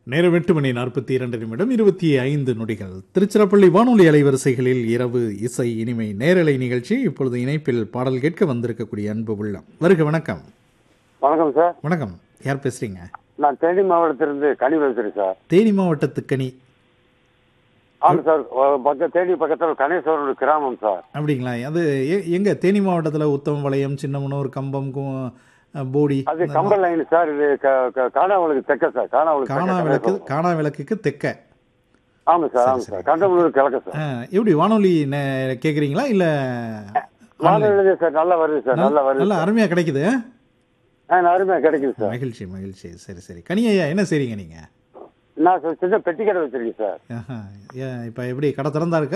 நேரம் எட்டு மணி நாற்பத்தி இரண்டு நிமிடம் இருபத்தி ஐந்து நொடிகள் திருச்சிராப்பள்ளி வானொலி அலைவரிசைகளில் இரவு இசை இனிமை நேரலை நிகழ்ச்சி இப்பொழுது இணைப்பில் பாடல் கேட்க வந்திருக்கக்கூடிய அன்பு உள்ளம் வருக வணக்கம் வணக்கம் சார் வணக்கம் யார் பேசுறீங்க நான் தேனி மாவட்டத்திலிருந்து கனி பேசுறேன் சார் தேனி மாவட்டத்து கனி ஆமாம் சார் அஹ் பக்கம் தேனி பக்கத்தில் கணேஸ்வரர் ஒரு கிராமம் சார் அப்படிங்களா அது எ- எங்க தேனி மாவட்டத்தில் உத்தமபாளையம் சின்னமனூர் கம்பம் கு- போடி அது கம்பல் லைன் சார் இது க- க- காணாவளுக்கு தெற்க சார் காணாவளுக்கு காணா தெற்க விளக்கு கணேஸ்வரம். காணா விளக்குக்கு தெக்க ஆமாம் சார் ஆமாம் சார் கண்டமலூர் கிழக்க சார் ஆ, எப்படி வானொலி நே- கேக்குறீங்களா இல்ல வானொலி சார் நல்லா வருது சார் நல்லா வருது நல்லா அருமையா கிடைக்குது ஆ அருமையாக கிடைக்குது சார் மகிழ்ச்சி மகிழ்ச்சி சரி சரி கனியா என்ன செய்றீங்க நீங்க நான் சார் சின்ன பெட்டி கடை வச்சிருக்கேன் சார் ஆஹா. ஏன், இப்ப எப்படி கடை திறந்தா இருக்கா